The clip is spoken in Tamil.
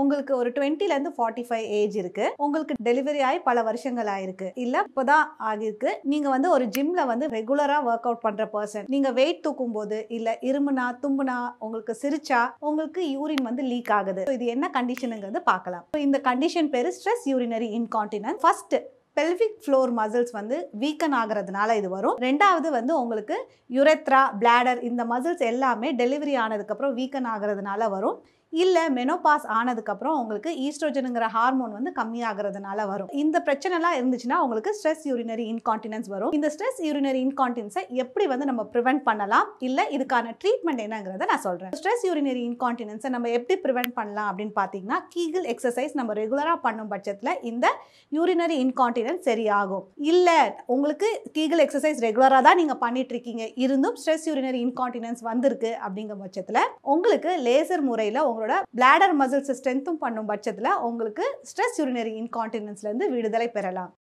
உங்களுக்கு ஒரு 20 ல இருந்து 45 ஏஜ் இருக்கு உங்களுக்கு டெலிவரி ஆகி பல வருஷங்கள் ஆயிருக்கு இல்ல இப்பதான் ஆகிருக்கு நீங்க வந்து ஒரு ஜிம்ல வந்து ரெகுலரா ஒர்க் அவுட் பண்ற பர்சன் நீங்க வெயிட் தூக்கும் போது இல்ல இருமுனா தும்புனா உங்களுக்கு சிரிச்சா உங்களுக்கு யூரின் வந்து லீக் ஆகுது So, இது என்ன கண்டிஷனுங்கிறது பார்க்கலாம் So, இந்த கண்டிஷன் பேரு stress urinary incontinence first pelvic floor muscles வந்து வீக்கன் ஆகிறதுனால இது வரும் ரெண்டாவது வந்து உங்களுக்கு யுரெத்ரா பிளாடர் இந்த மசில்ஸ் எல்லாமே டெலிவரி ஆனதுக்கப்புறம் வீக்கன் ஆகிறதுனால வரும் இல்லை மெனோபாஸ் ஆனதுக்கப்புறம் உங்களுக்கு ஈஸ்ட்ரோஜனுங்கிற ஹார்மோன் வந்து கம்மியாகிறதுனால வரும் இந்த பிரச்சனைலாம் இருந்துச்சுன்னா உங்களுக்கு ஸ்ட்ரெஸ் யூரினரி இன்கான்டினன்ஸ் வரும் இந்த ஸ்ட்ரெஸ் யூரினரி இன்கான்டினன்ஸை எப்படி வந்து நம்ம ப்ரிவென்ட் பண்ணலாம் இல்லை இதுக்கான ட்ரீட்மெண்ட் என்னங்கிறத நான் சொல்கிறேன் ஸ்ட்ரெஸ் யூரினரி இன்கான்டினன்ஸை நம்ம எப்படி ப்ரிவென்ட் பண்ணலாம் அப்படின்னு பார்த்தீங்கன்னா கீகிள் எக்ஸசைஸ் நம்ம ரெகுலராக பண்ணும் பட்சத்தில் இந்த யூரினரி இன்கான்டினன்ஸ் சரியாகும் இல்லை உங்களுக்கு கீகிள் எக்ஸசைஸ் ரெகுலராக தான் நீங்கள் பண்ணிட்டு இருக்கீங்க இருந்தும் ஸ்ட்ரெஸ் யூரினரி இன்கான்டினன்ஸ் வந்திருக்கு அப்படிங்கிற பட்சத்தில் உங்களுக்கு லேசர் முறையில் உங்களோட பிளாடர் மசில்ஸை ஸ்ட்ரென்த்தும் பண்ணும் பட்சத்தில் உங்களுக்கு ஸ்ட்ரெஸ் யூரினரி இன்கான்டினன்ஸ்லேருந்து விடுதலை பெறலாம்